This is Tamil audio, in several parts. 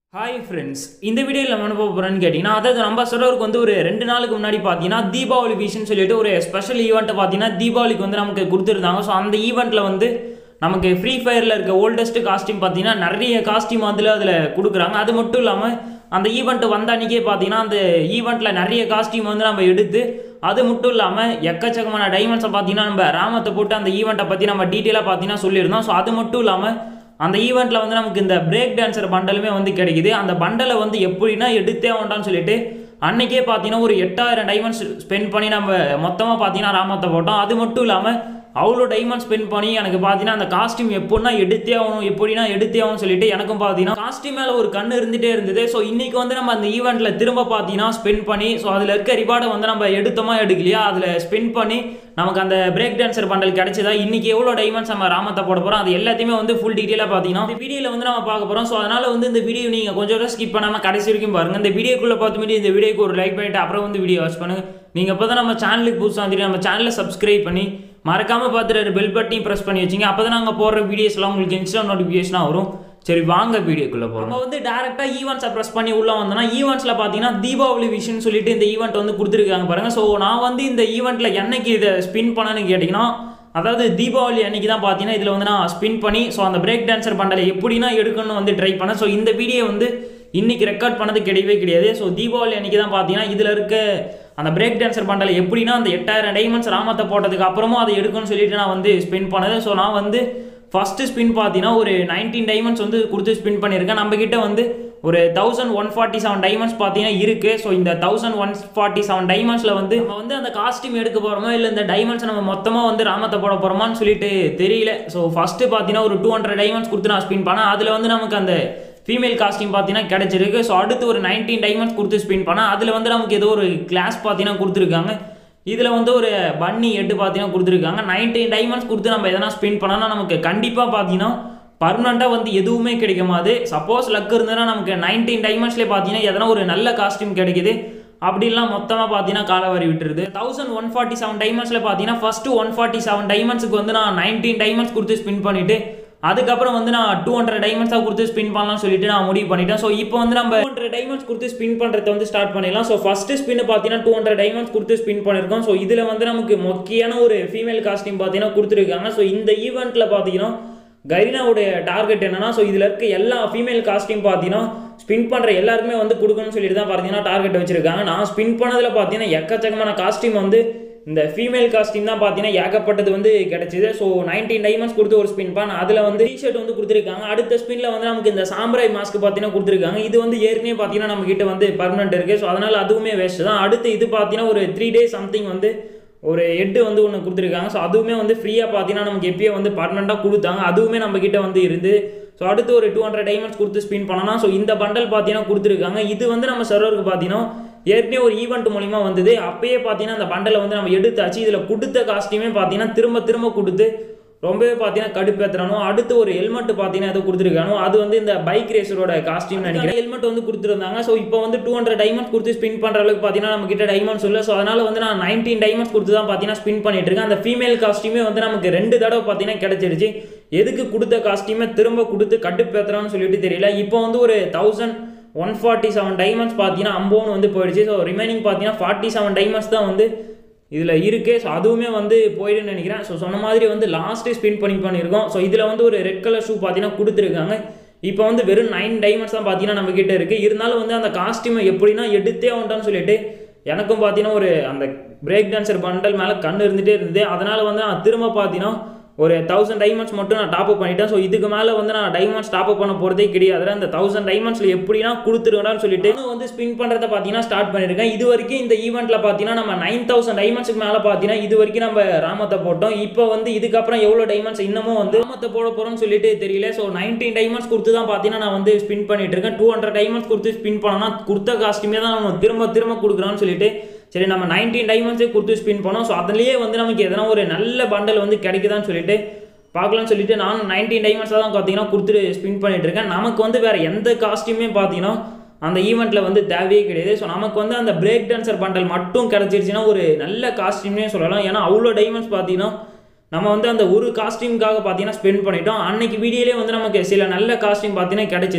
ஹாய் ஃப்ரெண்ட்ஸ் இந்த வீடியோவில் நம்ம என்ன பார்க்க போகிறோன்னு கேட்டிங்கன்னா அதாவது நம்ம சொல்கிறவருக்கு வந்து ஒரு ரெண்டு நாளுக்கு முன்னாடி பார்த்தீங்கன்னா தீபாவளி விஷன் சொல்லிட்டு ஒரு ஸ்பெஷல் ஈவெண்ட்டை பார்த்தீங்கன்னா தீபாவளிக்கு வந்து நமக்கு கொடுத்துருந்தாங்க ஸோ அந்த ஈவெண்ட்டில் வந்து நமக்கு ஃப்ரீ ஃபயரில் இருக்க ஓல்டஸ்ட் காஸ்டியூம் பார்த்தீங்கன்னா நிறைய காஸ்டியூம் அதில் அதில் கொடுக்குறாங்க அது மட்டும் இல்லாமல் அந்த ஈவெண்ட் வந்த அன்றைக்கே பார்த்தீங்கன்னா அந்த ஈவெண்ட்டில் நிறைய காஸ்டியூம் வந்து நம்ம எடுத்து அது மட்டும் இல்லாமல் எக்கச்சக்கமான டைமண்ட்ஸை பார்த்தீங்கன்னா நம்ம ராமத்தை போட்டு அந்த ஈவெண்ட்டை பற்றி நம்ம டீட்டெயிலாக பார்த்தீங்கன்னா சொல்லியிருந்தோம் ஸோ அது மட்டும் இல்லாமல் அந்த ஈவெண்ட்டில் வந்து நமக்கு இந்த பிரேக் டான்ஸர் பண்டலுமே வந்து கிடைக்குது அந்த பண்டலை வந்து எப்படின்னா எடுத்தே வேண்டாம்னு சொல்லிட்டு அன்னைக்கே பார்த்தீங்கன்னா ஒரு எட்டாயிரம் டைமண்ட்ஸ் ஸ்பெண்ட் பண்ணி நம்ம மொத்தமாக பார்த்தீங்கன்னா ராமத்தை போட்டோம் அது மட்டும் இல்லாமல் அவ்வளோ டைமண்ட் ஸ்பெண்ட் பண்ணி எனக்கு பார்த்தீங்கன்னா அந்த காஸ்டியூம் எப்படின்னா எடுத்தே ஆகணும் எப்படின்னா எடுத்தே ஆகணும்னு சொல்லிட்டு எனக்கும் பார்த்தீங்கன்னா காஸ்டியூம் மேலே ஒரு கண் இருந்துகிட்டே இருந்தது ஸோ இன்னைக்கு வந்து நம்ம அந்த ஈவெண்ட்டில் திரும்ப பார்த்தீங்கன்னா ஸ்பெண்ட் பண்ணி ஸோ அதில் இருக்க ரிவார்டை வந்து நம்ம எடுத்தோமா எடுக்கலையா அதில் ஸ்பெண்ட் பண்ணி நமக்கு அந்த பிரேக் டான்சர் பண்டல் கிடைச்சதா இன்னைக்கு எவ்வளோ டைமண்ட்ஸ் நம்ம ராமத்தை போட போகிறோம் அது எல்லாத்தையுமே வந்து ஃபுல் டீட்டெயிலாக பார்த்தீங்கன்னா இந்த வீடியோவில் வந்து நம்ம பார்க்க போகிறோம் ஸோ அதனால் வந்து இந்த வீடியோ நீங்கள் கொஞ்சம் கூட ஸ்கிப் பண்ணாமல் கடைசி வரைக்கும் பாருங்கள் இந்த வீடியோக்குள்ளே பார்த்துட்டு இந்த வீடியோக்கு ஒரு லைக் பண்ணிட்டு அப்புறம் வந்து வீடியோ வாட்ச் பண்ணுங்க நீங்கள் இப்போ தான் நம்ம சேனலுக்கு புதுசாக வந்துட்டு நம்ம சேனலை சப்ஸ்கிரைப் பண்ணி மறக்காமல் பார்த்துட்டு பெல் பட்டனையும் ப்ரெஸ் பண்ணி வச்சிங்க அப்போ தான் நாங்கள் போடுற வீடியோஸ்லாம் உங்களுக்கு இன்ஸ்டா நோட்டிஃபிகேஷனாக வரும் சரி வாங்க வீடியோக்குள்ளே போகிறோம் நம்ம வந்து டேரெக்டாக ஈவெண்ட்ஸை ப்ரெஸ் பண்ணி உள்ளே வந்தோம்னா ஈவெண்ட்ஸில் பார்த்தீங்கன்னா தீபாவளி விஷன் சொல்லிட்டு இந்த ஈவெண்ட் வந்து கொடுத்துருக்காங்க பாருங்கள் ஸோ நான் வந்து இந்த ஈவெண்ட்டில் என்னைக்கு இதை ஸ்பின் பண்ணேன்னு கேட்டிங்கன்னா அதாவது தீபாவளி அன்னைக்கு தான் பார்த்தீங்கன்னா இதில் வந்து நான் ஸ்பின் பண்ணி ஸோ அந்த பிரேக் டான்சர் பண்டலை எப்படின்னா எடுக்கணும்னு வந்து ட்ரை பண்ணேன் ஸோ இந்த வீடியோ வந்து இன்னைக்கு ரெக்கார்ட் பண்ணது கிடையவே கிடையாது ஸோ தீபாவளி அன்னைக்கு தான் பார்த்தீங்கன்னா இதில் இருக்க அந்த பிரேக் டான்சர் பண்டலை எப்படின்னா அந்த எட்டாயிரம் டைமண்ட்ஸ் ராமத்தை போட்டதுக்கு அப்புறமும் அதை எடுக்கணும்னு சொல்லிட்டு நான் வந்து ஸ்பின் பண்ணது ஸோ நான் வந்து ஃபஸ்ட்டு ஸ்பின் பார்த்தீங்கன்னா ஒரு நைன்டீன் டைமண்ட்ஸ் வந்து கொடுத்து ஸ்பின் பண்ணியிருக்கேன் நம்ம கிட்ட வந்து ஒரு thousand one forty seven diamonds பார்த்தீங்கன்னா இருக்குது ஸோ இந்த தௌசண்ட் ஒன் ஃபார்ட்டி செவன் டைமண்ட்ஸில் வந்து நம்ம வந்து அந்த காஸ்டியூம் எடுக்க போகிறோமோ இல்லை இந்த டைமண்ட்ஸ் நம்ம மொத்தமாக வந்து ராமத்தை போட போகிறோமான்னு சொல்லிட்டு தெரியல ஸோ ஃபஸ்ட்டு பார்த்தீங்கன்னா ஒரு டூ ஹண்ட்ரட் டைமண்ட்ஸ் கொடுத்து நான் ஸ்பின் பண்ணேன் அதில் வந்து நமக்கு அந்த ஃபீமேல் காஸ்டியூம் பார்த்தீங்கன்னா கிடச்சிருக்கு ஸோ அடுத்து ஒரு நைன்டீன் டைமண்ட்ஸ் கொடுத்து ஸ்பின் பண்ணேன் அதில் வந்து நமக்கு ஏதோ ஒரு கிளாஸ் பார்த்தீங்கன்னா கொடுத்துருக்காங்க இதில் வந்து ஒரு பன்னி எட்டு பார்த்தீங்கன்னா கொடுத்துருக்காங்க நைன்டீன் டைமண்ட்ஸ் கொடுத்து நம்ம எதனா ஸ்பின் பண்ணோம்னா நமக்கு கண்டிப்பாக பார்த்தீங்கன்னா பர்மனெண்ட்டாக வந்து எதுவுமே கிடைக்குமாது சப்போஸ் லக் இருந்ததுன்னா நமக்கு நைன்டீன் டைமண்ட்ஸ்லேயே பார்த்தீங்கன்னா எதனா ஒரு நல்ல காஸ்டியூம் கிடைக்குது அப்படிலாம் மொத்தமாக பார்த்தீங்கன்னா காலவாரி விட்டுருது தௌசண்ட் ஒன் ஃபார்ட்டி செவன் டைமண்ட்ஸில் பார்த்தீங்கன்னா ஃபஸ்ட்டு ஒன் ஃபார்ட்டி செவன் டைமண்ட்ஸுக்கு வந்து நான் நைன்டீன் டைமண்ட்ஸ் கொடுத்து ஸ்பின் பண்ணிவிட்டு அதுக்கப்புறம் வந்து நான் டூ ஹண்ட்ரட் டைமண்ட்ஸாக கொடுத்து ஸ்பின் பண்ணலாம்னு சொல்லிட்டு நான் முடிவு பண்ணிட்டேன் ஸோ இப்போ வந்து நம்ம டூ ஹண்ட்ரட் டைமண்ட்ஸ் கொடுத்து ஸ்பின் பண்ணுறத வந்து ஸ்டார்ட் பண்ணிடலாம் ஸோ ஃபஸ்ட்டு ஸ்பின் பார்த்தீங்கன்னா டூ ஹண்ட்ரட் டைமண்ட்ஸ் கொடுத்து ஸ்பின் பண்ணியிருக்கோம் ஸோ இதில் வந்து நமக்கு முக்கியமான ஒரு ஃபீமேல் காஸ்டியூம் பார்த்தீங்கன்னா கொடுத்துருக்காங்க ஸோ இந்த ஈவெண்ட்டில் பார்த்தீங்கன்னா கரீனாவுடைய டார்கெட் என்னன்னா ஸோ இதில் இருக்க எல்லா ஃபீமேல் காஸ்டியூம் பார்த்தீங்கன்னா ஸ்பின் பண்ணுற எல்லாருக்குமே வந்து கொடுக்கணும்னு சொல்லிட்டு தான் பார்த்தீங்கன்னா டார்கெட் வச்சிருக்காங்க நான் ஸ்பின் பண்ணதில் பார்த்தீங்கன்னா எக்கச்சக்கமான காஸ்டியூம் வந்து இந்த ஃபீமேல் காஸ்டியூம் தான் பார்த்தீங்கன்னா ஏகப்பட்டது வந்து கிடைச்சிது ஸோ நைன்டீன் டைமண்ட்ஸ் கொடுத்து ஒரு ஸ்பின் பண்ண அதில் வந்து டிஷர்ட் வந்து கொடுத்துருக்காங்க அடுத்த ஸ்பின்ல வந்து நமக்கு இந்த சாம்பராய் மாஸ்க் பார்த்தீங்கன்னா கொடுத்துருக்காங்க இது வந்து ஏற்கனவே பார்த்தீங்கன்னா நம்ம கிட்ட வந்து பர்மனெண்ட் இருக்குது ஸோ அதனால் அதுவுமே வேஸ்ட் தான் அடுத்து இது பார்த்தீங்கன்னா ஒரு த்ரீ டேஸ் சம்திங் வந்து ஒரு ஹெட்டு வந்து ஒன்று கொடுத்துருக்காங்க ஸோ அதுவுமே வந்து ஃப்ரீயாக பார்த்தீங்கன்னா நமக்கு எப்பயோ வந்து பர்மனெண்ட்டாக கொடுத்தாங்க அதுவுமே நம்ம கிட்ட வந்து இருந்து ஸோ அடுத்து ஒரு டூ ஹண்ட்ரட் டைமண்ட்ஸ் கொடுத்து ஸ்பின் பண்ணலாம் ஸோ இந்த பண்டல் பார்த்தீங்கன்னா கொடுத்துருக்காங்க இது வந்து நம்ம சர்வருக்கு பார்த்தீங்கன்னா ஏற்கனவே ஒரு ஈவெண்ட் மூலிமா வந்தது அப்பயே பார்த்தீங்கன்னா அந்த பண்டலை வந்து நம்ம எடுத்தாச்சு இதில் கொடுத்த காஸ்டியூமே பார்த்தீங்கன்னா திரும்ப திரும்ப கொடுத்து ரொம்பவே பார்த்தீங்கன்னா கடுப்பேற்றுறானோ அடுத்து ஒரு ஹெல்மெட் பார்த்தீங்கன்னா எதோ கொடுத்துருக்கானோ அது வந்து இந்த பைக் ரேசரோட காஸ்டியூம் நினைக்கிறேன் ஹெல்மெட் வந்து கொடுத்துருந்தாங்க ஸோ இப்போ வந்து டூ ஹண்ட்ரட் டைமண்ட்ஸ் கொடுத்து ஸ்பின் பண்ணுற அளவுக்கு பார்த்தீங்கன்னா நம்ம கிட்ட டைமண்ட்ஸ் இல்லை ஸோ அதனால வந்து நான் நைன்டீன் டைமண்ட்ஸ் கொடுத்து தான் பார்த்தீங்கன்னா ஸ்பின் பண்ணிட்டு இருக்கேன் அந்த ஃபீமேல் காஸ்டியூமே வந்து நமக்கு ரெண்டு தடவை பார்த்தீங்கன்னா கிடைச்சிருச்சு எதுக்கு கொடுத்த காஸ்டியூமே திரும்ப கொடுத்து கடுப்பேற்றுறான்னு சொல்லிட்டு தெரியல இப்போ வந்து ஒரு thousand one forty seven diamonds பார்த்தீங்கன்னா அம்போன்னு வந்து போயிடுச்சு ஸோ ரிமைனிங் பார்த்தீங்கன்னா ஃபார்ட்டி செவன் டைமண்ட்ஸ் தான் வந்து இதில் இருக்குது ஸோ அதுவுமே வந்து போயிடுன்னு நினைக்கிறேன் ஸோ சொன்ன மாதிரி வந்து லாஸ்ட்டு ஸ்பின் பண்ணி பண்ணியிருக்கோம் ஸோ இதில் வந்து ஒரு ரெட் கலர் ஷூ பார்த்தீங்கன்னா கொடுத்துருக்காங்க இப்போ வந்து வெறும் நைன் டைமண்ட்ஸ் தான் பார்த்தீங்கன்னா நம்ம கிட்ட இருக்குது இருந்தாலும் வந்து அந்த காஸ்டியூமை எப்படின்னா எடுத்தே ஆகட்டான்னு சொல்லிட்டு எனக்கும் பார்த்தீங்கன்னா ஒரு அந்த பிரேக் டான்சர் பண்டல் மேலே கண் இருந்துகிட்டே இருந்தது அதனால் வந்து நான் திரும்ப பார்த்தீங்கன்னா ஒரு தௌசண்ட் டைமண்ட்ஸ் மட்டும் நான் டாப் அப் பண்ணிட்டேன் ஸோ இதுக்கு மேலே வந்து நான் டைமண்ட்ஸ் டாப் அப் பண்ண போகிறதே கிடையாது அந்த தௌசண்ட் டைமண்ட்ஸில் எப்படின்னா கொடுத்துருங்கடான்னு சொல்லிட்டு நான் வந்து ஸ்பின் பண்ணுறத பார்த்தீங்கன்னா ஸ்டார்ட் பண்ணியிருக்கேன் இது வரைக்கும் இந்த ஈவெண்ட்டில் பார்த்தீங்கன்னா நம்ம நைன் தௌசண்ட் டைமண்ட்ஸுக்கு மேலே பார்த்தீங்கன்னா இது வரைக்கும் நம்ம ராமத்தை போட்டோம் இப்போ வந்து இதுக்கப்புறம் எவ்வளோ டைமண்ட்ஸ் இன்னமும் வந்து ராமத்தை போட போகிறோம்னு சொல்லிட்டு தெரியல ஸோ நைன்டீன் டைமண்ட்ஸ் கொடுத்து தான் பார்த்தீங்கன்னா நான் வந்து ஸ்பின் பண்ணிட்டு இருக்கேன் டூ ஹண்ட்ரட் டைமண்ட்ஸ் கொடுத்து ஸ்பின் பண்ணோம்னா கொடுத்த காஸ்ட்டுமே தான் நம்ம திரும்ப திரும்ப கொடுக்குறான்னு சொல்லிட்டு சரி நம்ம நைன்டீன் டைமண்ட்ஸே கொடுத்து ஸ்பின் பண்ணோம் ஸோ அதுலேயே வந்து நமக்கு எதனா ஒரு நல்ல பண்டல் வந்து கிடைக்குதான்னு சொல்லிட்டு பார்க்கலாம்னு சொல்லிட்டு நானும் நைன்டீன் டைமண்ட்ஸாக தான் பார்த்தீங்கன்னா கொடுத்துட்டு ஸ்பின் பண்ணிட்டு இருக்கேன் நமக்கு வந்து வேறு எந்த காஸ்ட்யூமே பார்த்தீங்கன்னா அந்த ஈவெண்ட்டில் வந்து தேவையே கிடையாது ஸோ நமக்கு வந்து அந்த பிரேக் டான்சர் பண்டல் மட்டும் கிடச்சிருச்சுன்னா ஒரு நல்ல காஸ்ட்யூம்னே சொல்லலாம் ஏன்னா அவ்வளோ டைமண்ட்ஸ் பார்த்தீங்கன்னா நம்ம வந்து அந்த ஒரு காஸ்டியூம்காக பார்த்தீங்கன்னா ஸ்பெண்ட் பண்ணிட்டோம் அன்னைக்கு வீடியோலேயே வந்து நமக்கு சில நல்ல காஸ்டியூம் பார்த்தீங்கன்னா கிடைச்சிது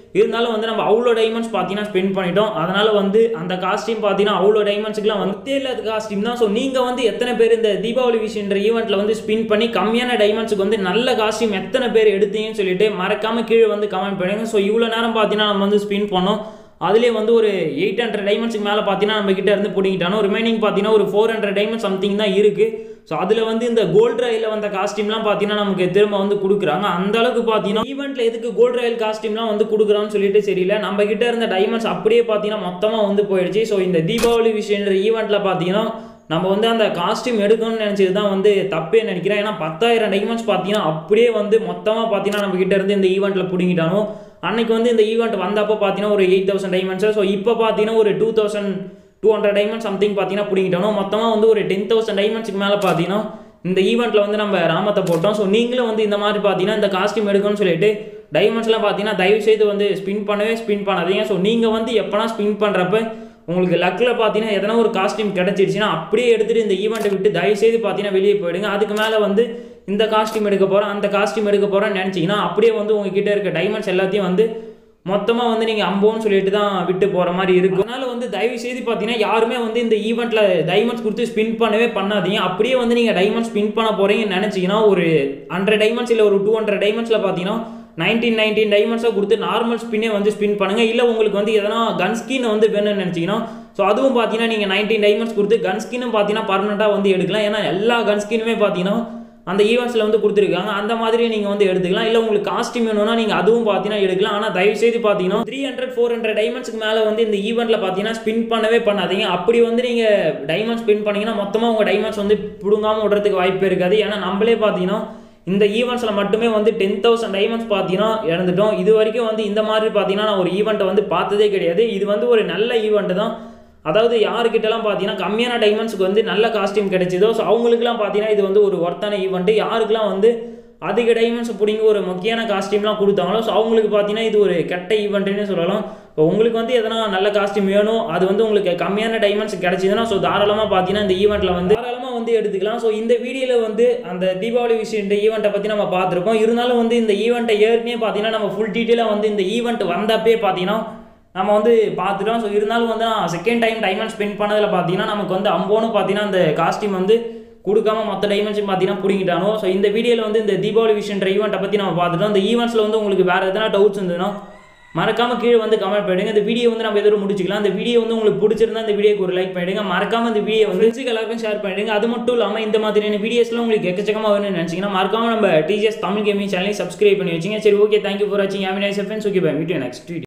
இருந்தாலும் வந்து நம்ம அவ்வளோ டைமண்ட்ஸ் பார்த்தீங்கன்னா ஸ்பெண்ட் பண்ணிட்டோம் அதனால வந்து அந்த காஸ்டியூம் பார்த்தீங்கன்னா அவ்வளோ டைமண்ட்ஸுக்குலாம் வந்து இல்லாத காஸ்டியூம் தான் ஸோ நீங்கள் வந்து எத்தனை பேர் இந்த தீபாவளி விஷயன்ற ஈவெண்ட்டில் வந்து ஸ்பின் பண்ணி கம்மியான டைமண்ட்ஸுக்கு வந்து நல்ல காஸ்டியூம் எத்தனை பேர் எடுத்தீங்கன்னு சொல்லிட்டு மறக்காம கீழே வந்து கமெண்ட் பண்ணுங்க ஸோ இவ்வளோ நேரம் பார்த்தீங்கன்னா நம்ம வந்து ஸ்பின் பண்ணோம் அதுலேயே வந்து ஒரு எயிட் ஹண்ட்ரட் டைமண்ட்ஸ்க்கு மேலே பார்த்தீங்கன்னா நம்ம கிட்ட இருந்து பிடிங்கிட்டானோ ரிமைனிங் பார்த்தீங்கன்னா ஒரு ஃபோர் ஹண்ட்ரட் டைமண்ட் சம்திங் தான் இருக்குது ஸோ அதில் வந்து இந்த கோல்ட் ரயிலில் வந்த காஸ்டியூம்லாம் பார்த்தீங்கன்னா நமக்கு திரும்ப வந்து கொடுக்குறாங்க அந்த அளவுக்கு பார்த்தீங்கன்னா ஈவெண்ட்டில் எதுக்கு கோல்ட் ரயில் காஸ்டியூம்லாம் வந்து கொடுக்குறான்னு சொல்லிட்டு தெரியல நம்ம கிட்ட இருந்த டைமண்ட்ஸ் அப்படியே பார்த்தீங்கன்னா மொத்தமாக வந்து போயிடுச்சு ஸோ இந்த தீபாவளி விஷயன்ற ஈவெண்ட்டில் பார்த்தீங்கன்னா நம்ம வந்து அந்த காஸ்டியூம் எடுக்கணும்னு நினச்சது தான் வந்து தப்பே நினைக்கிறேன் ஏன்னா பத்தாயிரம் டைமண்ட்ஸ் பார்த்தீங்கன்னா அப்படியே வந்து மொத்தமாக பார்த்தீங்கன்னா நம்ம கிட்ட இருந்து இந்த ஈவெண்ட்டில் பிடிங்கிட்டானோ அன்னைக்கு வந்து இந்த ஈவெண்ட் வந்தப்போ பார்த்தீங்கன்னா ஒரு எயிட் தௌசண்ட் டைமண்ட்ஸ் ஸோ இப்போ பார்த்தீங்கன்னா ஒரு two thousand two hundred diamond something பார்த்தீங்கன்னா பிடிங்கிட்டோம் மொத்தமாக வந்து ஒரு டென் தௌசண்ட் டைமண்ட்ஸ்க்கு மேலே பார்த்தீங்கன்னா இந்த ஈவெண்ட்டில் வந்து நம்ம ராமத்தை போட்டோம் ஸோ நீங்களும் வந்து இந்த மாதிரி பார்த்தீங்கன்னா இந்த காஸ்டியூம் எடுக்கணும்னு சொல்லிட்டு டைமண்ட்ஸ்லாம் பார்த்தீங்கன்னா தயவு செய்து வந்து ஸ்பின் பண்ணவே ஸ்பின் பண்ணாதீங்க ஸோ நீங்கள் வந்து எப்போனா ஸ்பின் பண்ணுறப்ப உங்களுக்கு லக்கில் பார்த்தீங்கன்னா எதனா ஒரு காஸ்டியூம் கிடச்சிருச்சுன்னா அப்படியே எடுத்துகிட்டு இந்த ஈவெண்ட்டை விட்டு தயவு செய்து பார்த்தீங்கன்னா வெளியே போயிடுங்க அதுக்கு மேலே வந்து இந்த காஸ்டியூம் எடுக்க போகிறோம் அந்த காஸ்டியூம் எடுக்க போகிறோன்னு நினச்சிங்கன்னா அப்படியே வந்து உங்ககிட்ட இருக்க டைமண்ட்ஸ் எல்லாத்தையும் வந்து மொத்தமாக வந்து நீங்கள் அம்போன்னு சொல்லிட்டு தான் விட்டு போகிற மாதிரி இருக்கும் அதனால வந்து தயவு செய்து பார்த்தீங்கன்னா யாருமே வந்து இந்த ஈவெண்ட்டில் டைமண்ட்ஸ் கொடுத்து ஸ்பின் பண்ணவே பண்ணாதீங்க அப்படியே வந்து நீங்கள் டைமண்ட் ஸ்பின் பண்ண போகிறீங்கன்னு நினச்சிங்கன்னா ஒரு ஹண்ட்ரட் டைமண்ட்ஸ் இல்லை ஒரு டூ ஹண்ட்ரட் டைமண்ட்ஸில் பார்த்தீங்கன்னா நைன்டீன் நைன்டீன் டைமண்ட்ஸாக கொடுத்து நார்மல் ஸ்பின்னே வந்து ஸ்பின் பண்ணுங்கள் இல்லை உங்களுக்கு வந்து எதனா கன் ஸ்கின் வந்து வேணும்னு நினச்சிங்கன்னா ஸோ அதுவும் பார்த்தீங்கன்னா நீங்கள் நைன்டீன் டைமண்ட்ஸ் கொடுத்து கன் ஸ்கின்னும் பார்த்தீங்கன்னா பர்மனெண்ட்டாக வந்து எடுக்கலாம் ஏன்னா எல்லா கன் ஸ்கின்னுமே பார்த்தீங்கன்னா அந்த ஈவெண்ட்ஸில் வந்து கொடுத்துருக்காங்க அந்த மாதிரி நீங்கள் வந்து எடுத்துக்கலாம் இல்லை உங்களுக்கு காஸ்டியூம் வேணும்னா நீங்கள் அதுவும் பார்த்தீங்கன்னா எடுக்கலாம் ஆனால் தயவு செய்து பார்த்தீங்கன்னா த்ரீ ஹண்ட்ரட் ஃபோர் ஹண்ட்ரட் டைமண்ட்ஸ்க்கு மேலே வந்து இந்த ஈவெண்ட்டில் பார்த்தீங்கன்னா ஸ்பின் பண்ணவே பண்ணாதீங்க அப்படி வந்து நீங்கள் டைமண்ட் ஸ்பின் பண்ணீங்கன்னா மொத்தமாக உங்கள் டைமண்ட்ஸ் வந்து பிடுங்காமல் விடுறதுக்கு வாய்ப்பு இருக்காது ஏன்னா நம்மளே பார்த்தீங்கன்னா இந்த ஈவெண்ட்ஸில் மட்டுமே வந்து டென் தௌசண்ட் டைமண்ட்ஸ் பார்த்தீங்கன்னா இறந்துட்டோம் இது வரைக்கும் வந்து இந்த மாதிரி பார்த்தீங்கன்னா நான் ஒரு ஈவெண்ட்டை வந்து பார்த்ததே கிடையாது இது வந்து ஒரு நல்ல ஈவெண்ட் தான் அதாவது யாருக்கிட்டலாம் பார்த்தீங்கன்னா கம்மியான டைமண்ட்ஸ்க்கு வந்து நல்ல காஸ்டியூம் கிடைச்சதோ ஸோ அவங்களுக்குலாம் பார்த்தீங்கன்னா இது வந்து ஒரு ஒர்த்தான ஈவெண்ட்டு யாருக்கெல்லாம் வந்து அதிக டைமண்ட்ஸ் பிடிங்க ஒரு முக்கியமான காஸ்டியூம்லாம் கொடுத்தாங்களோ ஸோ அவங்களுக்கு பார்த்தீங்கன்னா இது ஒரு கெட்ட ஈவெண்ட்டுன்னு சொல்லலாம் இப்போ உங்களுக்கு வந்து எதனா நல்ல காஸ்டியூம் வேணும் அது வந்து உங்களுக்கு கம்மியான டைமண்ட்ஸ் கிடைச்சதுன்னா ஸோ தாராளமாக பார்த்தீங்கன்னா இந்த ஈவெண்ட்டில் வந்து தாராளமாக வந்து எடுத்துக்கலாம் ஸோ இந்த வீடியோவில் வந்து அந்த தீபாவளி விஷயம் இந்த ஈவெண்ட்டை பற்றி நம்ம பார்த்துருக்கோம் இருந்தாலும் வந்து இந்த ஈவெண்ட்டை ஏற்கனவே பார்த்தீங்கன்னா நம்ம ஃபுல் டீட்டெயிலாக வந்து இந்த ஈவெண்ட் வந்தப்பே பார்த்தீங்கன்னா நம்ம வந்து பார்த்துட்டோம் ஸோ இருந்தாலும் வந்து நான் செகண்ட் டைம் டைமண்ட் ஸ்பெண்ட் பண்ணதில் பார்த்தீங்கன்னா நமக்கு வந்து அம்போன்னு பார்த்தீங்கன்னா அந்த காஸ்டியூம் வந்து கொடுக்காம மற்ற டைமென்ஷன் பார்த்தீங்கன்னா பிடிங்கிட்டானோ ஸோ இந்த வீடியோவில் வந்து இந்த தீபாவளி விஷயம் ஈவெண்ட்டை பற்றி நம்ம பார்த்துட்டோம் இந்த ஈவெண்ட்ஸில் வந்து உங்களுக்கு வேறு எதனா டவுட்ஸ் இருந்ததுன்னா மறக்காம கீழே வந்து கமெண்ட் பண்ணிடுங்க இந்த வீடியோ வந்து நம்ம எதோ முடிச்சுக்கலாம் இந்த வீடியோ வந்து உங்களுக்கு பிடிச்சிருந்தா இந்த வீடியோக்கு ஒரு லைக் பண்ணிடுங்க மறக்காம இந்த வீடியோ வந்து ஃப்ரெண்ட்ஸுக்கு எல்லாருக்கும் ஷேர் பண்ணிடுங்க அது மட்டும் இல்லாமல் இந்த மாதிரியான வீடியோஸ்லாம் உங்களுக்கு எக்கச்சக்கமாக வேணும்னு நினச்சிங்கன்னா மறக்காம நம்ம டிஜிஎஸ் தமிழ் கேமிங் சேனலையும் சப்ஸ்கிரைப் பண்ணி வச்சிங்க சரி ஓகே தேங்க்யூ ஃபார் வாட்சிங் ஆமினா friends okay bye meet next video